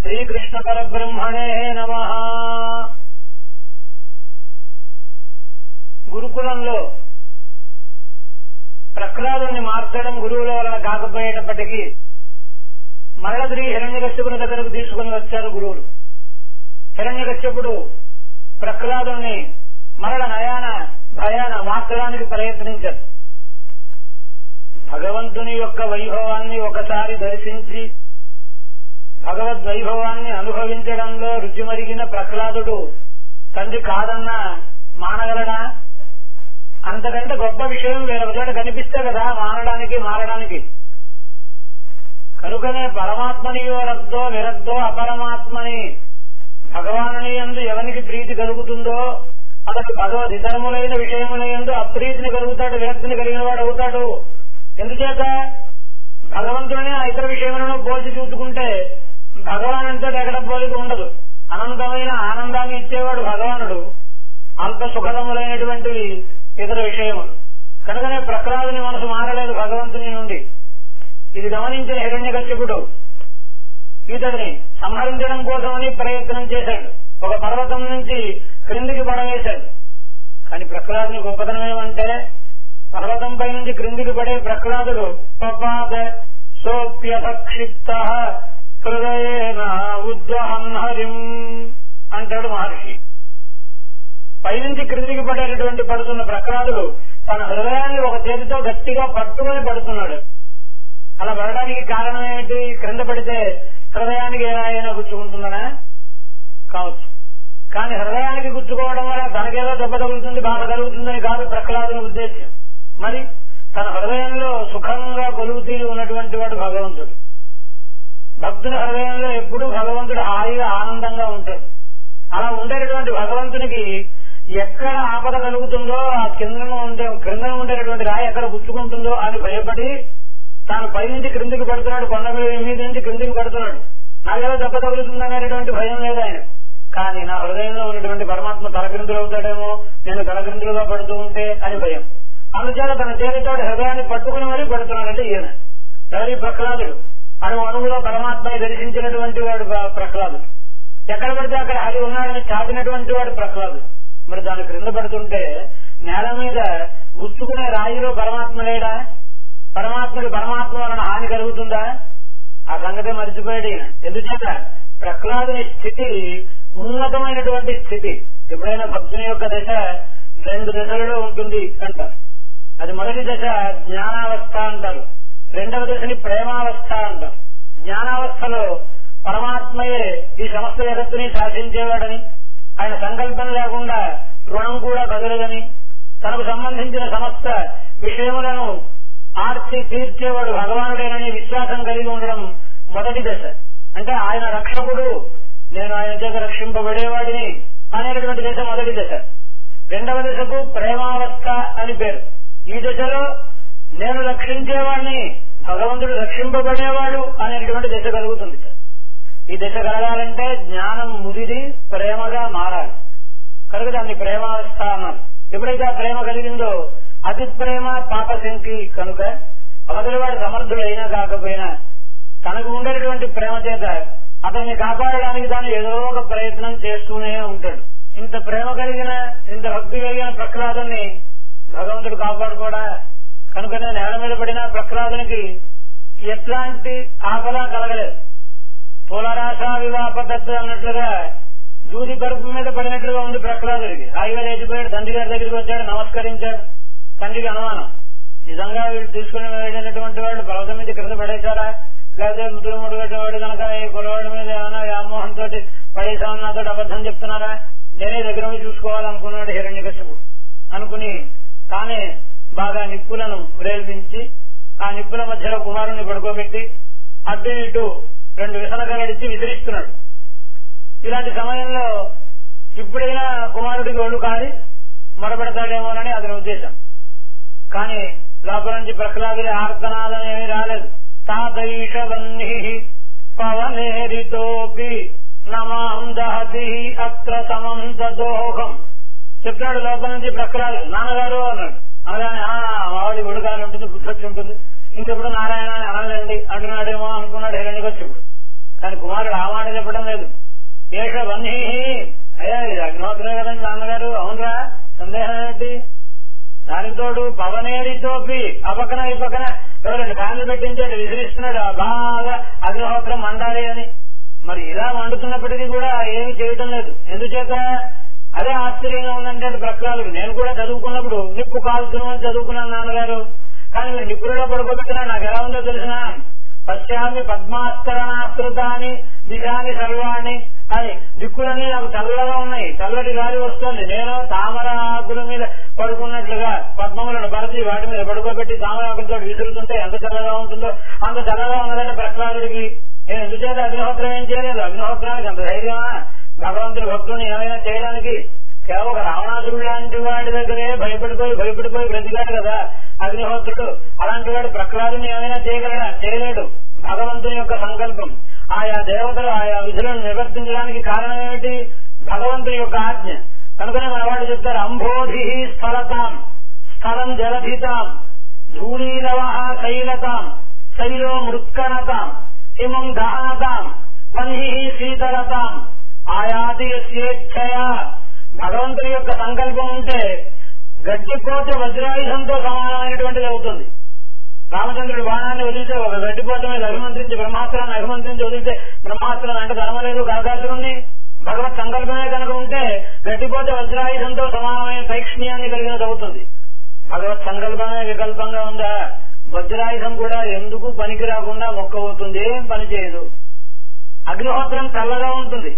శ్రీకృష్ణ పరబ్రహ్మణే నమ గురుకులంలో ప్రహ్లాదుని మార్చడం గురువుల వలన కాకపోయేటప్పటికీ మరల తిరిగి హిరణ్యకశ్యపుని దగ్గరకు తీసుకుని వచ్చారు గురువులు హిరణ్యకశ్యపుడు ప్రహ్లాదుని మరల నయాన భయాన మార్చడానికి ప్రయత్నించారు భగవంతుని యొక్క వైభవాన్ని ఒకసారి దర్శించి భగవద్ వైభవాన్ని అనుభవించడంలో రుచి మరిగిన ప్రహ్లాదుడు తండ్రి కాదన్నా మానగలడా అంతకంటే గొప్ప విషయం వేరొక చోట కనిపిస్తే కదా మానడానికి మారడానికి కనుకనే పరమాత్మనియో రద్దో విరద్దో అపరమాత్మని భగవానుని ఎందు ఎవరికి ప్రీతి కలుగుతుందో అతడు భగవద్ ఇతరములైన విషయముల ఎందు అప్రీతిని కలుగుతాడు విరక్తిని కలిగిన వాడు అవుతాడు ఎందుచేత భగవంతుడిని ఆ ఇతర విషయములను పోల్చి చూసుకుంటే భగవాన్ అంతా ఎక్కడ పోలిక ఉండదు అనంతమైన ఆనందాన్ని ఇచ్చేవాడు భగవానుడు అల్ప సుఖదములైనటువంటివి ఇతర విషయములు కనుకనే ప్రహ్లాదుని మనసు మారలేదు భగవంతుని నుండి ఇది గమనించిన హిరణ్య కశ్యపుడు ఇతడిని సంహరించడం కోసమని ప్రయత్నం చేశాడు ఒక పర్వతం నుంచి క్రిందికి పడవేశాడు కానీ ప్రహ్లాదుని గొప్పతనం ఏమంటే పర్వతం పై నుంచి క్రిందికి పడే ప్రహ్లాదుడు పపాద సోప్యసక్షిప్త హృదయేన ఉద్వహం హరిం అంటాడు మహర్షి పైనుంచి క్రిందికి పడేటటువంటి పడుతున్న ప్రహ్లాదుడు తన హృదయాన్ని ఒక చేతితో గట్టిగా పట్టుకొని పడుతున్నాడు అలా పడడానికి కారణం ఏమిటి క్రింద పడితే హృదయానికి ఏదైనా గుచ్చుకుంటుందనా కావచ్చు కానీ హృదయానికి గుచ్చుకోవడం వల్ల తనకేదో దెబ్బ తగులుతుంది బాధ కలుగుతుందని కాదు ప్రహ్లాదుని ఉద్దేశం మరి తన హృదయంలో సుఖంగా కొలుగుతీ ఉన్నటువంటి వాడు భగవంతుడు భక్తుని హృదయంలో ఎప్పుడూ భగవంతుడు హాయిగా ఆనందంగా ఉంటాడు అలా ఉండేటటువంటి భగవంతునికి ఎక్కడ ఆపద కలుగుతుందో ఆ కింద ఉండే క్రింద ఉండేటటువంటి రాయి ఎక్కడ గుచ్చుకుంటుందో అని భయపడి తాను పైనుంచి క్రిందికి పడుతున్నాడు కొండ మీద నుంచి క్రిందికి పడుతున్నాడు నాకేదో దెబ్బ తగులుతుందనేటువంటి భయం లేదు ఆయన కానీ నా హృదయంలో ఉన్నటువంటి పరమాత్మ తలక్రిందులు అవుతాడేమో నేను తలక్రిందులుగా పడుతూ ఉంటే అని భయం అందుచేత తన చేతితో హృదయాన్ని పట్టుకుని మరీ పడుతున్నాడంటే ఈయన ఎవరి ప్రహ్లాదుడు అణు అణువులో పరమాత్మని దర్శించినటువంటి వాడు ప్రహ్లాదుడు ఎక్కడ పడితే అక్కడ హరి ఉన్నాడని చాపినటువంటి వాడు ప్రహ్లాదుడు మరి దాని క్రింద పడుతుంటే నేల మీద గుచ్చుకునే రాయిలో పరమాత్మ లేడా పరమాత్ముడు పరమాత్మ వలన హాని కలుగుతుందా ఆ సంగతి మర్చిపోయాడు ఈయన ఎందుచేత ప్రహ్లాదుని స్థితి ఉన్నతమైనటువంటి స్థితి ఎప్పుడైనా భక్తుని యొక్క దశ రెండు దశలలో ఉంటుంది అంటారు అది మొదటి దశ జ్ఞానావస్థ అంటారు రెండవ దశని ప్రేమావస్థ అంటారు జ్ఞానావస్థలో పరమాత్మయే ఈ సమస్త జగత్తుని శాసించేవాడని ఆయన సంకల్పం లేకుండా రుణం కూడా కదలదని తనకు సంబంధించిన సమస్త విషయములను ఆర్చి తీర్చేవాడు భగవానుడేనని విశ్వాసం కలిగి ఉండడం మొదటి దశ అంటే ఆయన రక్షకుడు నేను ఆయన చేత రక్షింపబడేవాడిని అనేటటువంటి దశ మొదటి దశ రెండవ దశకు ప్రేమావస్థ అని పేరు ఈ దశలో నేను రక్షించేవాడిని భగవంతుడు రక్షింపబడేవాడు అనేటువంటి దశ కలుగుతుంది ఈ దశ కలగాలంటే జ్ఞానం ముదిరి ప్రేమగా మారాలి కనుక దాన్ని ప్రేమావస్థ అన్నారు ఎప్పుడైతే ఆ ప్రేమ కలిగిందో అతి ప్రేమ పాపశంకి కనుక అవతలివాడు సమర్థుడైనా కాకపోయినా తనకు ఉండేటువంటి ప్రేమ చేత అతన్ని కాపాడడానికి తాను ఏదో ఒక ప్రయత్నం చేస్తూనే ఉంటాడు ఇంత ప్రేమ కలిగిన ఇంత భక్తి కలిగిన ప్రహ్లాదుని భగవంతుడు కాపాడుకోడా కనుకనే నేల మీద పడిన ప్రహ్లాదునికి ఎట్లాంటి ఆపద కలగలేదు పూలరాశ వివాహ పద్ధతి అన్నట్లుగా దూది కడుపు మీద పడినట్లుగా ఉంది ప్రహ్లాదుడికి హాయిగా లేచిపోయాడు తండ్రి గారి దగ్గరికి వచ్చాడు నమస్కరించాడు తండ్రికి అనుమానం నిజంగా వీళ్ళు తీసుకుని వెళ్ళినటువంటి వాళ్ళు పర్వతం మీద క్రింద పడేశారా లేకపోతే ముద్దులు ముడుగట్టేవాడు కనుక ఈ కులవాడి మీద ఏమైనా వ్యామోహం తోటి పడేసామని నాతో అబద్ధం చెప్తున్నారా నేనే దగ్గర ఉండి చూసుకోవాలనుకున్నాడు హిరణ్యకశిపుడు అనుకుని తానే బాగా నిప్పులను ప్రేరేపించి ఆ నిప్పుల మధ్యలో కుమారుణ్ణి పడుకోబెట్టి అడ్డు ఇటు రెండు విసనకలడిచ్చి విసిరిస్తున్నాడు ఇలాంటి సమయంలో ఇప్పుడైనా కుమారుడికి ఒళ్ళు కాలి మొరపెడతాడేమోనని అతని ఉద్దేశం కానీ లోపల నుంచి ప్రహ్లాదుడి ఆర్తనాదం ఏమీ రాలేదు తాదైషవన్ని పవనేరితోపి నమాం దహతి అత్ర సమం దోహం చెప్పాడు లోపల నుంచి ప్రహ్లాదు నాన్నగారు అన్నాడు అనగానే "ఆ, మావాడి ఒడుగాలి ఉంటుంది బుద్ధి ఉంటుంది ఇంకెప్పుడు నారాయణ అని అనలేండి అంటున్నాడేమో అనుకున్నాడు హిరణ్యకశ్యపుడు కానీ కుమారుడు ఆ మాట చెప్పడం లేదు ఏష వన్నీ అయ్యా ఇది అగ్నిహోత్రే కదండి నాన్నగారు అవునరా సందేహం ఏంటి దానికి తోడు పవనేరితోపి ఆ పక్కన ఈ పక్కన ఎవరండి ఫ్యాన్లు పెట్టించాడు విసిరిస్తున్నాడు ఆ బాగా అగ్నిహోత్రం మండాలి అని మరి ఇలా వండుతున్నప్పటికీ కూడా ఏమి చేయటం లేదు ఎందుచేత అదే ఆశ్చర్యంగా ఉందంటే ప్రక్రాలు నేను కూడా చదువుకున్నప్పుడు నిప్పు కాల్చును చదువుకున్నాను నాన్నగారు కానీ మీరు నిప్పులలో పడుకోబెట్టినా నాకు ఎలా ఉందో తెలిసిన పశ్చామి పద్మాస్తరణాస్తృతాన్ని దిశాని సర్వాణి అని దిక్కులన్నీ నాకు చల్లగా ఉన్నాయి చల్లటి గాలి వస్తుంది నేను తామర ఆకుల మీద పడుకున్నట్లుగా పద్మములను పరచి వాటి మీద పడుకోబెట్టి తామర ఆకులతో విసురుతుంటే ఎంత చల్లగా ఉంటుందో అంత చల్లగా ఉన్నదంటే ప్రహ్లాదుడికి నేను ఎందుచేత అగ్నిహోత్రం ఏం చేయలేదు అగ్నిహోత్రానికి అంత ధైర్యమా భగవంతుడి భక్తుని ఏమైనా చేయడానికి కేవలం ఒక రావణాసురుడు లాంటి వాడి దగ్గరే భయపడిపోయి భయపడిపోయి బ్రతికాడు కదా అగ్నిహోత్రుడు అలాంటి వాడు ప్రహ్లాదుని ఏమైనా చేయగలడా చేయలేడు భగవంతుని యొక్క సంకల్పం ఆయా దేవతలు ఆయా విధులను నిర్వర్తించడానికి కారణం ఏమిటి భగవంతుని యొక్క ఆజ్ఞ కనుకనే మన వాళ్ళు చెప్తారు అంబోధి స్థలతాం స్థలం జలధితాం ధూళీరవ శైలతాం శైలో మృత్కనతాం హిమం దహనతాం పన్హి శీతలతాం ఆయాతి స్వేచ్ఛయా భగవంతుని యొక్క సంకల్పం ఉంటే గడ్డిపోత వజ్రాయుధంతో సమానమైనటువంటిది అవుతుంది రామచంద్రుడు బాణాన్ని వదిలితే ఒక గడ్డిపోత మీద అభిమంత్రించి బ్రహ్మాస్త్రాన్ని అభిమంత్రించి వదిలితే బ్రహ్మాస్త్రం అంటే ధర్మలేదు కాకాసురుణ్ణి భగవత్ సంకల్పమే కనుక ఉంటే గడ్డిపోత వజ్రాయుధంతో సమానమైన సైక్ష్ణ్యాన్ని కలిగినది అవుతుంది భగవత్ సంకల్పమే వికల్పంగా ఉందా వజ్రాయుధం కూడా ఎందుకు పనికి రాకుండా మొక్కబోతుంది ఏం పని చేయదు అగ్నిహోత్రం చల్లగా ఉంటుంది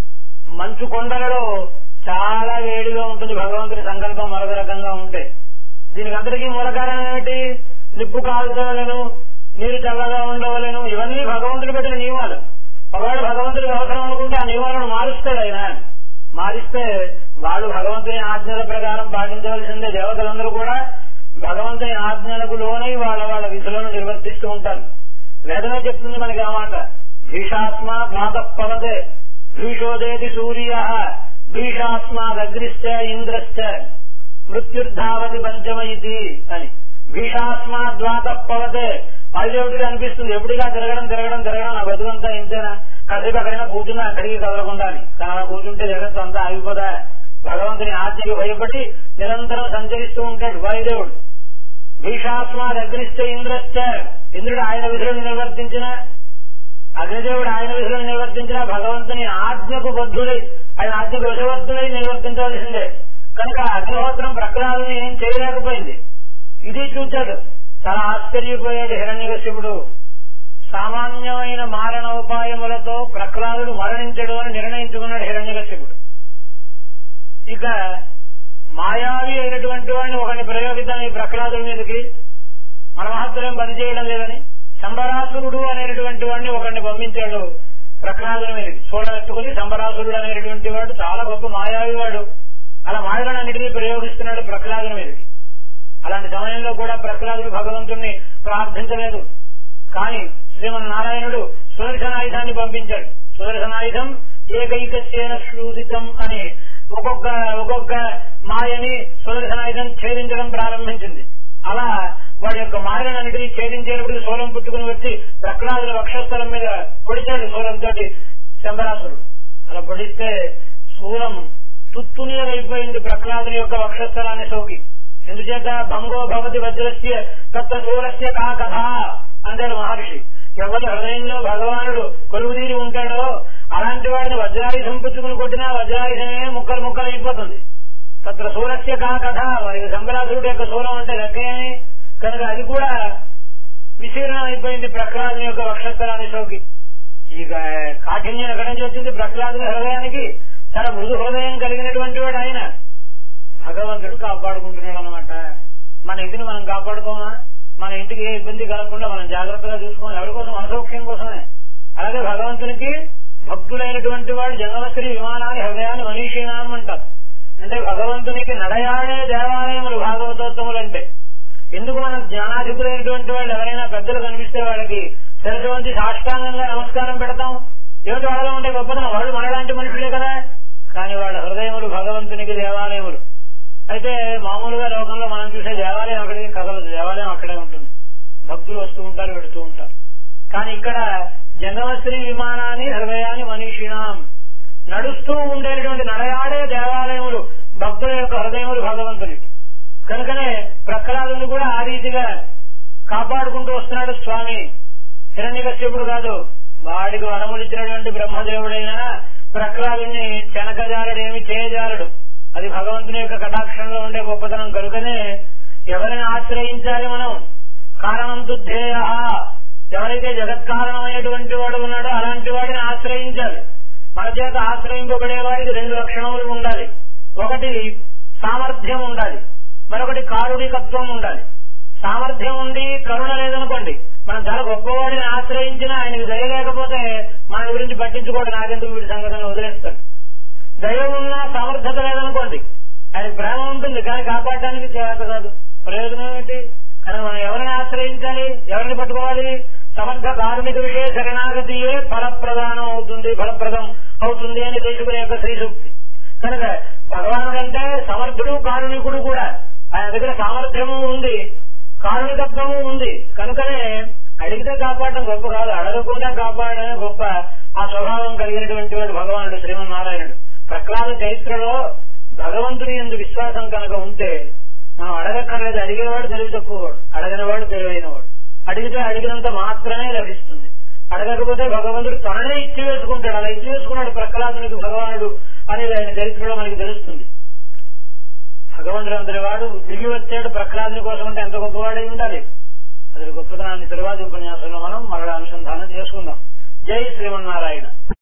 మంచు కొండలలో చాలా వేడిగా ఉంటుంది భగవంతుని సంకల్పం మరొక రకంగా ఉంటే దీనికి అందరికీ మూల కారణం ఏమిటి నిప్పు కాల్చవలను నీరు చల్లగా ఉండవలను ఇవన్నీ భగవంతుడు పెట్టిన నియమాలు ఒకవేళ భగవంతుడికి అవసరం అనుకుంటే ఆ నియమాలను మారుస్తాడు ఆయన మారిస్తే వాళ్ళు భగవంతుని ఆజ్ఞల ప్రకారం పాటించవలసిందే దేవతలందరూ కూడా భగవంతుని ఆజ్ఞలకు లోనై వాళ్ళ వాళ్ళ విధులను నిర్వర్తిస్తూ ఉంటారు వేదమే చెప్తుంది మనకి ఆ మాట భీషాత్మ ప్రాతపవతే భీషోదేతి సూర్య భీషాస్మాదగ్నిశ్చ ఇంద్రశ్చ మృత్యుర్ధావతి పంచమ ఇది అని భీషాస్మాద్వాతపవతే పైదేవుడికి అనిపిస్తుంది ఎప్పుడుగా తిరగడం తిరగడం తిరగడం నా బతుకంతా ఇంతేనా కాసేపు అక్కడైనా కూర్చున్నా అక్కడికి కదలకుండా అని కానీ అలా కూర్చుంటే జగత్తు అంతా ఆగిపోదా భగవంతుని ఆజ్ఞకి భయపడి నిరంతరం సంచరిస్తూ ఉంటాడు వాయుదేవుడు భీషాస్మాద్ అగ్నిశ్చ ఇంద్రశ్చ ఇంద్రుడు ఆయన విధులను నిర్వర్తించిన అగ్నిదేవుడు ఆయన విధులను నిర్వర్తించిన భగవంతుని ఆజ్ఞకు బద్ధుడై ఆయన ఆజ్ఞకు వశవర్తుడై నిర్వర్తించవలసిందే కనుక అగ్నిహోత్రం ప్రక్రాలను ఏం చేయలేకపోయింది ఇది చూచాడు చాలా ఆశ్చర్యపోయాడు హిరణ్యకశివుడు సామాన్యమైన మారణ ఉపాయములతో ప్రక్రాదుడు మరణించడు అని నిర్ణయించుకున్నాడు హిరణ్యకశివుడు ఇక మాయావి అయినటువంటి వాడిని ఒకటి ప్రయోగిద్దాం ఈ ప్రక్రాదుల మీదకి మన మహత్తులేం పనిచేయడం లేదని శంబరాసురుడు అనేటటువంటి వాడిని ఒకరిని పంపించాడు ప్రహ్లాదుల మీదకి చూడబెట్టుకుని శంబరాసురుడు అనేటటువంటి వాడు చాలా గొప్ప మాయావి వాడు అలా మాయలన్నిటినీ ప్రయోగిస్తున్నాడు ప్రహ్లాదుల మీదకి అలాంటి సమయంలో కూడా ప్రహ్లాదుడు భగవంతుణ్ణి ప్రార్థించలేదు కానీ శ్రీమన్నారాయణుడు సుదర్శనాయుధాన్ని పంపించాడు సుదర్శనాయుధం ఏకైకస్యేన శూదితం అని ఒక్కొక్క ఒక్కొక్క మాయని సుదర్శనాయుధం ఛేదించడం ప్రారంభించింది అలా వాడి యొక్క మాయలన్నిటినీ ఛేదించేటప్పుడు శూలం పుట్టుకుని వచ్చి ప్రహ్లాదుల వక్షస్థలం మీద పొడిచాడు శూలంతో శంబరాసురుడు అలా పొడిస్తే శూలం తుత్తునీయమైపోయింది ప్రహ్లాదుని యొక్క వక్షస్థలాన్ని సోకి ఎందుచేత భంగో భవతి వజ్రస్య తత్వ శూలస్య కా కథ అంటాడు మహర్షి ఎవరి హృదయంలో భగవానుడు కొలువుదీరి ఉంటాడో అలాంటి వాడిని వజ్రాయుధం పుచ్చుకుని కొట్టినా వజ్రాయుధమే ముక్కలు ముక్కలు అయిపోతుంది తత్ర సూరస్య కా కథ మరి శంకరాసురుడు యొక్క సూరం అంటే లెక్కయేమి కనుక అది కూడా విశీర్ణం అయిపోయింది ప్రహ్లాదుని యొక్క వక్షస్థలాన్ని సోకి ఇక కాఠిన్యం ఎక్కడి నుంచి వచ్చింది ప్రహ్లాదుని హృదయానికి చాలా మృదు హృదయం కలిగినటువంటి వాడు ఆయన భగవంతుడు కాపాడుకుంటున్నాడు అనమాట మన ఇంటిని మనం కాపాడుకోమా మన ఇంటికి ఏ ఇబ్బంది కలగకుండా మనం జాగ్రత్తగా చూసుకోవాలి ఎవరి కోసం మన సౌఖ్యం కోసమే అలాగే భగవంతునికి భక్తులైనటువంటి వాడు జంగమశ్రీ విమానాన్ని హృదయాన్ని మనీషీనాం అంటారు అంటే భగవంతునికి నడయాడే దేవాలయములు భాగవతోత్తములు అంటే ఎందుకు మన జ్ఞానాధికులైనటువంటి వాళ్ళు ఎవరైనా పెద్దలు కనిపిస్తే వాళ్ళకి శిరసు వంచి సాష్టాంగంగా నమస్కారం పెడతాం ఏమిటి వాళ్ళలో ఉండే గొప్పతనం వాళ్ళు మనలాంటి మనుషులే కదా కానీ వాళ్ళ హృదయములు భగవంతునికి దేవాలయములు అయితే మామూలుగా లోకంలో మనం చూసే దేవాలయం అక్కడికి కదలదు దేవాలయం అక్కడే ఉంటుంది భక్తులు వస్తూ ఉంటారు వెడుతూ ఉంటారు కానీ ఇక్కడ జంగమశ్రీ విమానాన్ని హృదయాన్ని మనీషిణాం నడుస్తూ ఉండేటువంటి నడయాడే దేవాలయములు భక్తుల యొక్క హృదయములు భగవంతునికి కనుకనే ప్రహ్లాదుని కూడా ఆ రీతిగా కాపాడుకుంటూ వస్తున్నాడు స్వామి హిరణ్యకశ్యపుడు కాదు వాడికి వరములిచ్చినటువంటి బ్రహ్మదేవుడైనా ప్రహ్లాదుని చెనకజాలడేమి చేయజాలడు అది భగవంతుని యొక్క కటాక్షంలో ఉండే గొప్పతనం కనుకనే ఎవరిని ఆశ్రయించాలి మనం కారణం తుద్ధేయ ఎవరైతే జగత్కారణమైనటువంటి వాడు ఉన్నాడో అలాంటి వాడిని ఆశ్రయించాలి మన చేత ఆశ్రయింపబడే వాడికి రెండు లక్షణములు ఉండాలి ఒకటి సామర్థ్యం ఉండాలి మరొకటి కారుణికత్వం ఉండాలి సామర్థ్యం ఉండి కరుణ లేదనుకోండి మనం చాలా గొప్పవాడిని ఆశ్రయించినా ఆయనకి దయ లేకపోతే మన గురించి పట్టించుకోవడం నాకెందుకు వీడి సంగతిని వదిలేస్తాడు దయ ఉన్నా సమర్థత లేదనుకోండి ఆయన ప్రేమ ఉంటుంది కానీ కాపాడడానికి చేత కాదు ప్రయోజనం ఏంటి కానీ మనం ఎవరిని ఆశ్రయించాలి ఎవరిని పట్టుకోవాలి సమర్థ కార్మిక విషయ శరణాగతియే ఫలప్రదానం అవుతుంది ఫలప్రదం అవుతుంది అని దేశకుని యొక్క శ్రీసూక్తి కనుక భగవానుడు అంటే సమర్థుడు కారుణికుడు కూడా ఆయన దగ్గర సామర్థ్యము ఉంది కారుణికత్వము ఉంది కనుకనే అడిగితే కాపాడడం గొప్ప కాదు అడగకుండా కాపాడమే గొప్ప ఆ స్వభావం కలిగినటువంటి వాడు భగవానుడు శ్రీమన్నారాయణుడు ప్రహ్లాద చరిత్రలో భగవంతుని ఎందు విశ్వాసం కనుక ఉంటే మనం అడగక్కర్లేదు అడిగేవాడు తెలివి తక్కువవాడు అడగనివాడు తెలివైనవాడు అడిగితే అడిగినంత మాత్రమే లభిస్తుంది అడగకపోతే భగవంతుడు తననే ఇచ్చి వేసుకుంటాడు అలా ఇచ్చి వేసుకున్నాడు ప్రహ్లాదునికి భగవానుడు అనేది ఆయన చరిత్రలో మనకి తెలుస్తుంది భగవంతుడు అంతటి వాడు దిగి వచ్చాడు ప్రహ్లాదుని కోసం అంటే ఎంత గొప్పవాడై ఉండాలి అది గొప్పతనాన్ని తరువాతి ఉపన్యాసంలో మనం మరణ అనుసంధానం చేసుకుందాం జై శ్రీమన్నారాయణ